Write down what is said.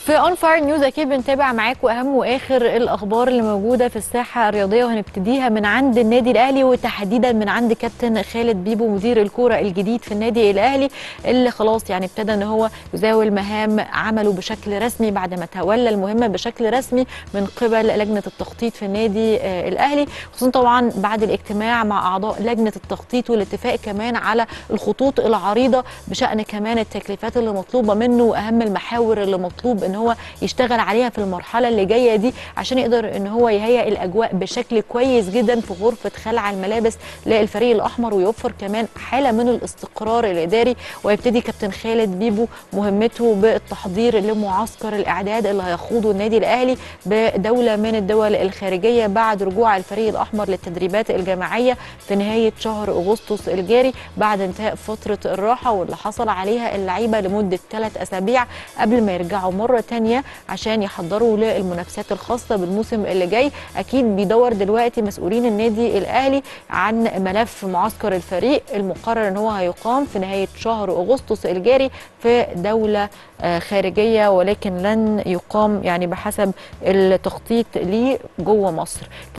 في اون فاير نيوز اكيد بنتابع معاكم اهم واخر الاخبار اللي موجوده في الساحه الرياضيه وهنبتديها من عند النادي الاهلي وتحديدا من عند كابتن خالد بيبو مدير الكوره الجديد في النادي الاهلي اللي خلاص يعني ابتدى ان هو يزاول مهام عمله بشكل رسمي بعد ما تولى المهمه بشكل رسمي من قبل لجنه التخطيط في النادي آه الاهلي خصوصا طبعا بعد الاجتماع مع اعضاء لجنه التخطيط والاتفاق كمان على الخطوط العريضه بشان كمان التكليفات اللي مطلوبه منه واهم المحاور اللي مطلوب ان هو يشتغل عليها في المرحله اللي جايه دي عشان يقدر ان هو يهيئ الاجواء بشكل كويس جدا في غرفه خلع الملابس للفريق الاحمر ويوفر كمان حاله من الاستقرار الاداري ويبتدي كابتن خالد بيبو مهمته بالتحضير لمعسكر الاعداد اللي هيخوضه النادي الاهلي بدوله من الدول الخارجيه بعد رجوع الفريق الاحمر للتدريبات الجماعيه في نهايه شهر اغسطس الجاري بعد انتهاء فتره الراحه واللي حصل عليها اللعيبه لمده ثلاث اسابيع قبل ما يرجعوا مره ثانيه عشان يحضروا للمنافسات الخاصه بالموسم اللي جاي اكيد بيدور دلوقتي مسؤولين النادي الاهلي عن ملف معسكر الفريق المقرر ان هو هيقام في نهايه شهر اغسطس الجاري في دوله خارجيه ولكن لن يقام يعني بحسب التخطيط ليه جوه مصر